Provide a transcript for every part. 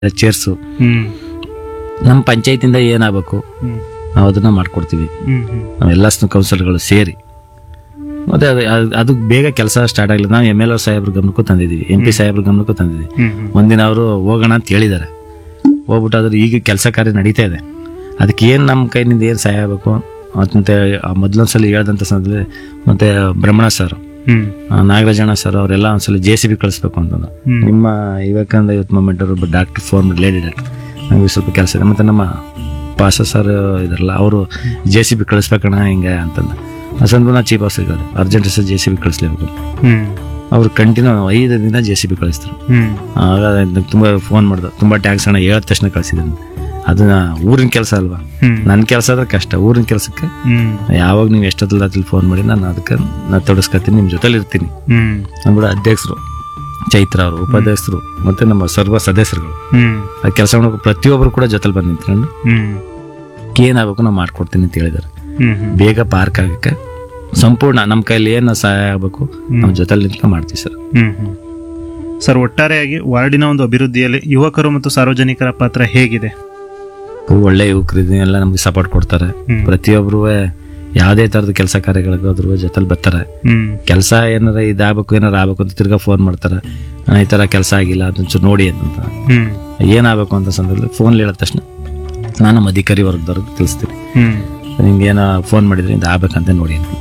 Chairs ಹ್ಮ್ ನಮ್ಮ ಪಂಚಾಯತಿಂದ ಏನಾಗಬೇಕು ಹ್ಮ್ ನಾವು ಅದನ್ನ ಮಾಡ್ಕೊಡ್ತೀವಿ ಹ್ಮ್ ಹ್ಮ್ ನಾವೆಲ್ಲ ಕೌನ್ಸಿಲರ್ಗಳು ಸೇರಿ ಮತ್ತೆ ಅದು ಅದು- ಅದು ಬೇಗ ಕೆಲಸ ಸ್ಟಾರ್ಟ್ ಆಗಲಿಲ್ಲ ನಾವು ಎಮ್ ಎಲ್ ಓ ಸಾಹೇಬ್ರ ಗಮನಕ್ಕೂ ತಂದಿದ್ದೀವಿ ಎಂ ಪಿ ಸಾಹೇಬ್ರ ಗಮನಕ್ಕೂ ತಂದಿದ್ದೀವಿ ಹ್ಮ್ ಹ್ಮ್ ಒಂದಿನ ಅವರು ಹೋಗೋಣ ಅಂತ ಹೇಳಿದ್ದಾರೆ ಹೋಗ್ಬಿಟ್ಟು ಅದ್ರ ಈಗ ಕೆಲಸ ಕಾರ್ಯ ನಡೀತಾ ಇದೆ ಅದಕ್ಕೆ ಏನು ನಮ್ಮ ಕೈನಿಂದ ಏನು ಸಹಾಯ ಆಗಬೇಕು ಮತ್ತೆ ಮೊದಲೊಂದ್ಸಲ ಹೇಳ್ದಂಥ ಸಂದರ್ಭದಲ್ಲಿ ಮತ್ತೆ ಬ್ರಹ್ಮಣ ಸರ್ ಹ್ಮ್ ನಾಗರಾಜಣ್ಣ ಸರ್ ಅವರೆಲ್ಲ ಒಂದ್ಸಲ ಜೆ ಸಿ ಬಿ ಕಳಿಸ್ಬೇಕು ಅಂತಂದು ಹ್ಮ್. ನಿಮ್ಮ ವಿವೇಕಾನಂದ ಯೂತ್ ಮೂಮೆಂಟ್ ಅವರು ಡಾಕ್ಟರ್ ಫೋನ್ ಲೇಡಿ ಡಾಕ್ಟರ್ ನಮಗೆ ಸ್ವಲ್ಪ ಕೆಲಸ ಇದೆ ಮತ್ತು ನಮ್ಮ ಪಾಸ ಸರ್ ಇದಾರಲ್ಲ ಅವರು ಜೆ ಸಿ ಬಿ ಕಳಿಸ್ಬೇಕಣ್ಣ ಹಿಂಗೆ ಅಂತಂದು ಆ ಸಂದರ್ಭ ನಾ chief officer urgent sir J C B ಕಳಿಸ್ಲೇಬೇಕು ಹ್ಮ್ ಅವ್ರು ಕಂಟಿನ್ಯೂ ಐದು ದಿನ ಜೆ ಸಿ ಬಿ ಕಳಿಸ್ತಾರೆ ಹ್ಮ್ ಆಗ ನಂಗೆ ತುಂಬ ಫೋನ್ ಮಾಡ್ದೆ ತುಂಬ ಟ್ಯಾಕ್ಸ್ ಹಣ ಹೇಳಿದ ತಕ್ಷಣ ಕಳಿಸಿದ್ದೀನಿ ಅದನ್ನ ಊರಿನ ಕೆಲಸ ಅಲ್ವಾ ಹ್ಮ್ ನನ್ನ ಕೆಲಸ ಆದ್ರೆ ಕಷ್ಟ ಊರಿನ ಕೆಲಸಕ್ಕೆ ಹ್ಮ್ ಯಾವಾಗ ನೀವು ಎಷ್ಟೊತ್ತಲ್ಲಿ ಫೋನ್ ಮಾಡಿ ನಾನು ಅದಕ್ಕೆ ನಾನು ತೊಡಸ್ಕೊತೀನಿ ನಿಮ್ಮ ಜೊತೆಲಿ ಇರ್ತೀನಿ ಹ್ಮ್ ಅಂದ್ಬಿಟ್ಟು ಅಧ್ಯಕ್ಷರು ಚೈತ್ರ ಅವರು ಉಪಾಧ್ಯಕ್ಷರು ಮತ್ತೆ ನಮ್ಮ ಸರ್ವ ಸದಸ್ಯರುಗಳು ಹ್ಮ್ ಆ ಕೆಲಸ ಮಾಡೋ ಪ್ರತಿಯೊಬ್ಬರು ಕೂಡ ಜೊತೆಲಿ ಬಂದು ನಿಂತ್ಕೊಂಡು ಹ್ಮ್ ಏನಾಗಬೇಕು ನಾವು ಮಾಡ್ಕೊಡ್ತೀನಿ ಅಂತ ಹೇಳಿದ್ದಾರೆ ಹ್ಮ್ ಹ್ಮ್ ಬೇಗ ಪಾರ್ಕ್ ಆಗಕ್ಕೆ ಸಂಪೂರ್ಣ ನಮ್ಮ ಕೈಲಿ ಏನು ಸಹಾಯ ಆಗಬೇಕು ನಾವು ಜೊತೆಲಿ ನಿಂತ್ಕೊಂಡು ಮಾಡ್ತೀವಿ ಸರ್ ಹ್ಮ್ ಹ್ಮ್ ಸರ್ ಒಟ್ಟಾರೆಯಾಗಿ ವಾರ್ಡಿನ ಒಂದು ಅಭಿವೃದ್ಧಿಯಲ್ಲಿ ಯುವಕರು ಮತ್ತು ಸಾರ್ವಜನಿಕರ ಪಾತ್ರ ಹೇಗಿದೆ ಒಳ್ಳೆ ಯುವಕರು ಎಲ್ಲ ನಮ್ಗೆ ಸಪೋರ್ಟ್ ಕೊಡ್ತಾರೆ ಹ್ಮ್. ಪ್ರತಿಯೊಬ್ಬರು ಯಾವುದೇ ಥರದ ಕೆಲಸ ಕಾರ್ಯಗಳಿಗೆ ಹೋದ್ರು ಜೊತೆಲಿ ಬರ್ತಾರೆ ಹ್ಮ್ ಕೆಲಸ ಏನಾರ ಇದಾಗಬೇಕು ಏನಾರ ಆಗ್ಬೇಕು ಅಂತ ತಿರ್ಗಾ ಫೋನ್ ಮಾಡ್ತಾರೆ "ಅಣ್ಣ, ಈ ಥರ ಕೆಲಸ ಆಗಿಲ್ಲ ಅದೊಂಚೂರು ನೋಡಿ ಅಂತ ಹ್ಮ್ ಏನಾಗಬೇಕು ಅಂತ ಸಂದರ್ಭದಲ್ಲಿ ಫೋನ್ ಹೇಳಿದ ತಕ್ಷಣ ನಾನು ನಮ್ಮ ಅಧಿಕಾರಿ ವರ್ಗದವ್ರಿಗೆ ತಿಳಿಸ್ತೀನಿ ಹ್ಮ್ ನಿಮ್ಗೆ ಏನೋ ಫೋನ್ ಮಾಡಿದ್ರೆ ಇದು ಆಗ್ಬೇಕಂತ ನೋಡಿ ಅಂತ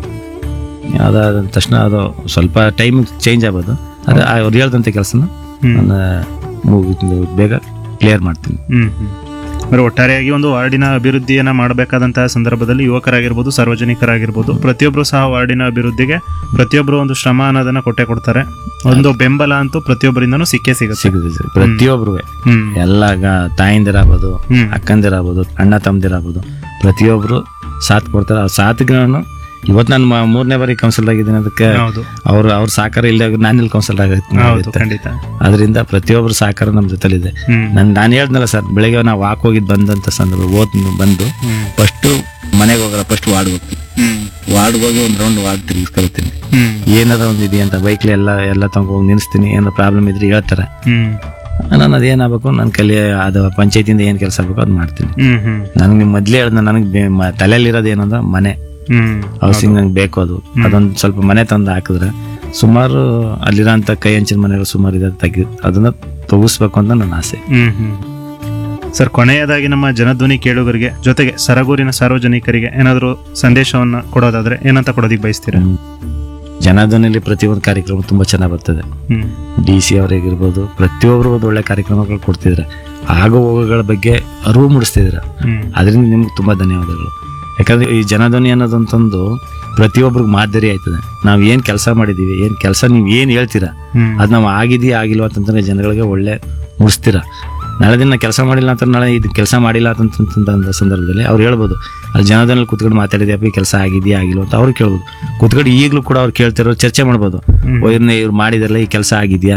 ಅದಾದ ತಕ್ಷಣ ಅದು ಸ್ವಲ್ಪ ಟೈಮ್ ಚೇಂಜ್ ಆಗ್ಬೋದು ಆದರೆ ಅವ್ರು ಹೇಳ್ದಂಥ ಕೆಲಸನ ಹ್ಮ್. ನಾನು ಮುಗಿ ಬೇಗ ಕ್ಲಿಯರ್ ಮಾಡ್ತೀನಿ ಹ್ಮ್ ಹ್ಮ್ ಅಂದ್ರೆ ಒಟ್ಟಾರೆಯಾಗಿ ಒಂದು ವಾರ್ಡಿನ ಅಭಿವೃದ್ಧಿಯನ್ನ ಮಾಡಬೇಕಾದಂತಹ ಸಂದರ್ಭದಲ್ಲಿ ಯುವಕರಾಗಿರ್ಬೋದು ಸಾರ್ವಜನಿಕರಾಗಿರ್ಬೋದು ಪ್ರತಿಯೊಬ್ಬರು ಸಹ ವಾರ್ಡಿನ ಅಭಿವೃದ್ಧಿಗೆ ಪ್ರತಿಯೊಬ್ಬರು ಒಂದು ಶ್ರಮ ಅನ್ನೋದನ್ನ ಕೊಟ್ಟೆ ಕೊಡ್ತಾರೆ ಒಂದು ಬೆಂಬಲ ಅಂತೂ ಪ್ರತಿಯೊಬ್ಬರಿಂದನೂ ಸಿಕ್ಕೇ ಸಿಗುತ್ತೆ ಸಿಗುತ್ತೆ ಸರ್ ಪ್ರತಿಯೊಬ್ರು ಹ್ಮ್ ಎಲ್ಲ ಗ- ತಾಯಂದಿರಾಗ್ಬೋದು ಹ್ಮ್. ಅಕ್ಕಂದಿರಾಗ್ಬೋದು ಅಣ್ಣ ತಮ್ಮದಿರಾಗ್ಬೋದು ಪ್ರತಿಯೊಬ್ಬರು ಸಾಥ್ ಕೊಡ್ತಾರೆ ಆ ಸಾಥ್ಗೆ ನಾನು ಇವತ್ತು ನಾನು ಮ- ಮೂರನೇ ಬಾರಿ ಕೌನ್ಸಿಲ್ ಆಗಿದ್ದೀನಿ ಅದಕ್ಕೆ ಹೌದು ಅವ್ರು ಅವ್ರ ಸಹಕಾರ ಇಲ್ಲದೆ ನಾನು ಇಲ್ಲಿ ಕೌನ್ಸಿಲ್ ಹೌದು ಆಗುತ್ತೆ ಖಂಡಿತ ಅದರಿಂದ ಪ್ರತಿಯೊಬ್ಬರು ಸಹಕಾರ ನಮ್ಮ ಜೊತೆಲಿದೆ ಹ್ಮ್ ನಾನು ನಾನು ಹೇಳ್ದಲ್ಲ ಸರ್ ಬೆಳಗ್ಗೆ ನಾವು ವಾಕ್ ಹೋಗಿದ್ದು ಬಂದಂಥ ಸಂದರ್ಭ ಓದ್ ಬಂದು ಹ್ಮ್ ಫಸ್ಟು ಮನೆಗೆ ಹೋಗಲ್ಲ ಫಸ್ಟ್ ವಾರ್ಡ್ ಹೋಗ್ತೀನಿ ಹ್ಮ್ ವಾರ್ಡ್ಗೆ ಹೋಗಿ ಒಂದು ರೌಂಡ್ ವಾರ್ಡ್ ತಿರುಗಿಸ್ಕೊಳ್ತೀನಿ ಹ್ಮ್ ಏನಾರ ಒಂದು ಇದೆಯಾ ಅಂತ ಬೈಕ್ಲಿ ಎಲ್ಲ ಎಲ್ಲ ತಗೊಂಡು ಹೋಗಿ ನಿಲ್ಲಿಸ್ತೀನಿ ಏನಾರ ಪ್ರಾಬ್ಲಮ್ ಇದ್ರೆ ಹೇಳ್ತಾರೆ ಹ್ಮ್ ನಾನು ಅದೇನಾಗಬೇಕು ನನ್ನ ಕೈಲಿ ಅದು ಪಂಚಾಯತಿಯಿಂದ ಏನು ಕೆಲಸ ಆಗಬೇಕು ಅದು ಮಾಡ್ತೀನಿ ಹ್ಮ್ ಹ್ಮ್ ನನಗೆ ನಿಮ್ಮ ಮೊದಲೇ ಹೇಳ್ದೆ ನನಗೆ ತಲೆಯಲ್ಲಿರೋದು ಏನಂದ್ರೆ ಮನೆ ಹ್ಮ್ ಹೌಸಿಂಗ್ ನಂಗೆ ಬೇಕು ಅದು ಅದೊಂದು ಸ್ವಲ್ಪ ಮನೆ ತಂದು ಹಾಕಿದ್ರೆ ಸುಮಾರು ಅಲ್ಲಿರೋಂಥ ಕೈ ಹಂಚಿನ ಮನೆಗಳು ಸುಮಾರು ಇದೆ ತೆಗಿ ಅದನ್ನ ತಗಿಸ್ಬೇಕು ಅಂತ ನನ್ನ ಆಸೆ ಹ್ಮ್ ಹ್ಮ್ ಸರ್ ಕೊನೆಯದಾಗಿ ನಮ್ಮ ಜನಧ್ವನಿ ಕೇಳುಗರಿಗೆ ಜೊತೆಗೆ ಸರಗೂರಿನ ಸಾರ್ವಜನಿಕರಿಗೆ ಏನಾದರೂ ಸಂದೇಶವನ್ನ ಕೊಡೋದಾದ್ರೆ ಏನಂತ ಕೊಡೋದಿಕ್ ಬಯಸ್ತೀರಾ ಹ್ಮ್. ಜನಧನಲ್ಲಿ ಪ್ರತಿಯೊಂದು ಕಾರ್ಯಕ್ರಮ ತುಂಬಾ ಚೆನ್ನಾಗಿ ಬರ್ತದೆ ಹ್ಮ್ ಡಿ ಸಿ ಅವರಿಗಿರ್ಬೋದು ಪ್ರತಿಯೊಬ್ಬರು ಒಂದು ಒಳ್ಳೆ ಕಾರ್ಯಕ್ರಮಗಳು ಕೊಡ್ತಿದ್ದಾರೆ ಆಗೋ ಹೋಗೋಗಳ ಬಗ್ಗೆ ಅರಿವು ಮೂಡಿಸ್ತಿದ್ದಾರೆ ಹ್ಮ್ ಅದರಿಂದ ನಿಮ್ಗೆ ತುಂಬಾ ಧನ್ಯವಾದಗಳು ಯಾಕಂದ್ರೆ ಈ ಜನಧ್ವನಿ ಅನ್ನೋದಂತಂದು ಪ್ರತಿಯೊಬ್ಬರಿಗೆ ಮಾದರಿ ಆಯ್ತದೆ ನಾವು ಏನು ಕೆಲಸ ಮಾಡಿದ್ದೀವಿ ಏನು ಕೆಲಸ ನೀವು ಏನು ಹೇಳ್ತೀರಾ ಹ್ಮ್ ಅದು ನಾವು ಆಗಿದೆಯಾ ಆಗಿಲ್ವಾ ಅಂತಂದ್ರೆ ಜನಗಳಿಗೆ ಒಳ್ಳೆ ಮುಡಿಸ್ತೀರಾ ನಾಳೆ ದಿನ ಕೆಲಸ ಮಾಡಿಲ್ಲ ಅಂತ ನಾಳೆ ಇದು ಕೆಲಸ ಮಾಡಿಲ್ಲ ಅಂತಂತಂದ ಸಂದರ್ಭದಲ್ಲಿ ಅವ್ರು ಹೇಳ್ಬೋದು ಅಲ್ಲಿ ಜನದಲ್ಲಿ ಕುತ್ಕೊಂಡು ಮಾತಾಡಿದ್ಯಪ್ಪ ಈ ಕೆಲಸ ಆಗಿದೆಯಾ ಆಗಿಲ್ವಾ ಅಂತ ಅವ್ರು ಕೇಳ್ಬೋದು ಕುತ್ಕೊಂಡು ಈಗಲೂ ಕೂಡ ಅವ್ರು ಕೇಳ್ತಿರೋ ಚರ್ಚೆ ಮಾಡ್ಬೋದು ಹ್ಮ್. ಓ ಇವ್ರನ್ನ ಇವ್ರು ಮಾಡಿದಾರಲ್ಲ ಈ ಕೆಲಸ ಆಗಿದೆಯಾ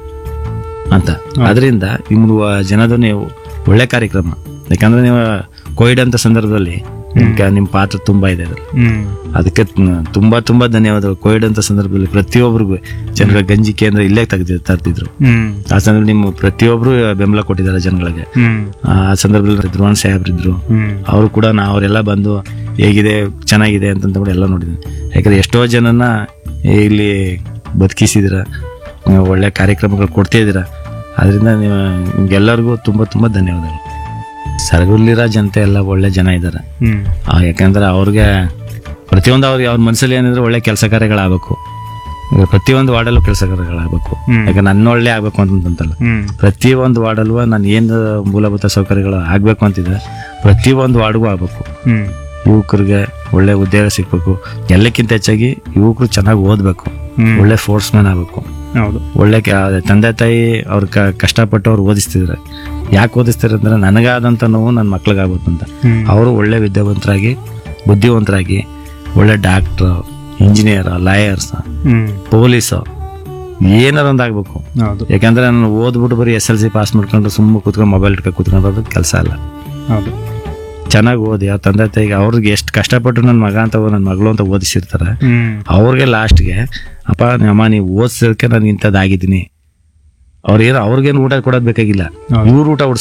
ಅಂತ ಅದರಿಂದ ನಿಮ್ದು ಜನಧ್ವನಿ ಒಳ್ಳೆ ಕಾರ್ಯಕ್ರಮ ಯಾಕಂದ್ರೆ ನೀವು ಕೋವಿಡ್ ಅಂತ ಸಂದರ್ಭದಲ್ಲಿ ನಿಮ್ಗೆ ನಿಮ್ಮ ಪಾತ್ರ ತುಂಬಾ ಇದೆ ಅದ್ರಲ್ಲಿ. ಹ್ಮ್ ಅದಕ್ಕೆ ತ- ತುಂಬಾ ತುಂಬಾ ಧನ್ಯವಾದಗಳು ಕೋವಿಡ್ ಅಂತ ಸಂದರ್ಭದಲ್ಲಿ ಪ್ರತಿಯೊಬ್ಬರಿಗೂ ಜನರ ಗಂಜಿ ಕೇಂದ್ರ ಇಲ್ಲೇ ತೆಗ್ದಿ ತರ್ತಿದ್ರು ಹ್ಮ್ ಆ ಸಂದರ್ಭದಲ್ಲಿ ನಿಮ್ಮ ಪ್ರತಿಯೊಬ್ಬರು ಬೆಂಬಲ ಕೊಟ್ಟಿದ್ದಾರೆ ಜನಗಳಿಗೆ ಹ್ಮ್ ಆ ಸಂದರ್ಭದಲ್ಲಿ ಧ್ರುವನ್ ಸಾಹೇಬ್ರಿದ್ರು ಹ್ಮ್ ಅವರು ಕೂಡ ನಾ ಅವರೆಲ್ಲ ಬಂದು ಹೇಗಿದೆ ಚೆನ್ನಾಗಿದೆ ಅಂತಂತ ಕೂಡ ಎಲ್ಲ ನೋಡಿದ್ದೀನಿ ಯಾಕಂದ್ರೆ ಎಷ್ಟೋ ಜನನ ಇಲ್ಲಿ ಬದುಕಿಸಿದಿರ ನೀವು ಒಳ್ಳೆ ಕಾರ್ಯಕ್ರಮಗಳು ಕೊಡ್ತಾ ಇದ್ದೀರಾ ಅದರಿಂದ ನೀವು ನಿಮ್ಗೆಲ್ಲರಿಗೂ ತುಂಬ ತುಂಬ ಧನ್ಯವಾದಗಳು ಸರಗುಲ್ಲಿರೋ ಜನತೆ ಎಲ್ಲ ಒಳ್ಳೆ ಜನ ಇದ್ದಾರೆ ಹ್ಮ್ ಆ, ಯಾಕಂದ್ರೆ ಅವ್ರಿಗೆ ಪ್ರತಿಯೊಂದು ಅವ್ರಿಗೆ ಅವ್ರ ಮನಸ್ಸಲ್ಲಿ ಏನಿದ್ರೆ ಒಳ್ಳೆ ಕೆಲಸ ಕಾರ್ಯಗಳಾಗಬೇಕು ಈಗ ಪ್ರತಿಯೊಂದು ವಾರ್ಡಲ್ಲೂ ಕೆಲಸ ಕಾರ್ಯಗಳಾಗಬೇಕು ಹ್ಮ್. ಯಾಕಂದ್ರೆ ನನ್ನ ಒಳ್ಳೆ ಆಗ್ಬೇಕು ಅಂತಂತಲ್ಲ ಹ್ಮ್ ಪ್ರತಿಯೊಂದು ವಾರ್ಡಲ್ವ ನಾನು ಏನು ಮೂಲಭೂತ ಸೌಕರ್ಯಗಳು ಆಗಬೇಕು ಅಂತಿದ್ರೆ ಪ್ರತಿಯೊಂದು ವಾರ್ಡ್ಗೂ ಆಗಬೇಕು ಹ್ಮ್ ಯುವಕರಿಗೆ ಒಳ್ಳೆ ಉದ್ಯೋಗ ಸಿಗಬೇಕು ಎಲ್ಲಕ್ಕಿಂತ ಹೆಚ್ಚಾಗಿ ಯುವಕರು ಚೆನ್ನಾಗಿ ಓದಬೇಕು ಹ್ಮ್ ಒಳ್ಳೆ ಫೋರ್ಸ್ ಮ್ಯಾನ್ ಆಗಬೇಕು ಹೌದು ಒಳ್ಳೆ ಕ- ತಂದೆ ತಾಯಿ ಅವ್ರ ಕ ಕಷ್ಟಪಟ್ಟು ಅವ್ರು ಓದಿಸ್ತಿದ್ದಾರೆ ಯಾಕೆ ಓದಿಸ್ತಾರೆ ಅಂದ್ರೆ ನನಗಾದಂಥ ನೋವು ನನ್ನ ಮಕ್ಳಿಗಾಗ್ಬೇಕು ಅಂತ ಹ್ಮ್ ಅವರು ಒಳ್ಳೆ ವಿದ್ಯಾವಂತರಾಗಿ ಬುದ್ಧಿವಂತರಾಗಿ ಒಳ್ಳೆ ಡಾಕ್ಟ್ರು ಇಂಜಿನಿಯರ್ ಲಾಯರ್ಸ್ ಹ್ಮ್ ಪೊಲೀಸು ಏನಾರ ಒಂದು ಆಗ್ಬೇಕು ಹೌದು ಯಾಕಂದ್ರೆ ನಾನು ಓದ್ಬಿಟ್ಟು ಬರೀ ಎಸ್ ಎಲ್ ಸಿ ಪಾಸ್ ಮಾಡ್ಕೊಂಡು ಸುಮ್ಮನೆ ಕೂತ್ಕೊಂಡು ಮೊಬೈಲ್ ಇಟ್ಕೊಂಡು ಕೂತ್ಕೊಂಡು ಕೆಲಸ ಅಲ್ಲ ಹೌದು ಚೆನ್ನಾಗಿ ಓದಿ ಆ ತಂದೆ ತಾಯಿಗೆ ಅವ್ರಿಗೆ ಎಷ್ಟು ಕಷ್ಟಪಟ್ಟು ನನ್ನ ಮಗ ಅಂತ ನನ್ನ ಮಗಳು ಅಂತ ಓದಿಸಿರ್ತಾರೆ ಹ್ಮ್ ಅವ್ರಿಗೆ ಲಾಸ್ಟ್ಗೆ ಅಪ್ಪ ಅಮ್ಮ ನೀವು ಓದಿಸೋದಕ್ಕೆ ನಾನು ಇಂಥದ್ದಾಗಿದ್ದೀನಿ ಅವ್ರೇನು ಅವ್ರಿಗೇನು ಊಟ ಕೊಡೋದ್ ಬೇಕಾಗಿಲ್ಲ ಹೌದು. ಇವ್ರು ಊಟ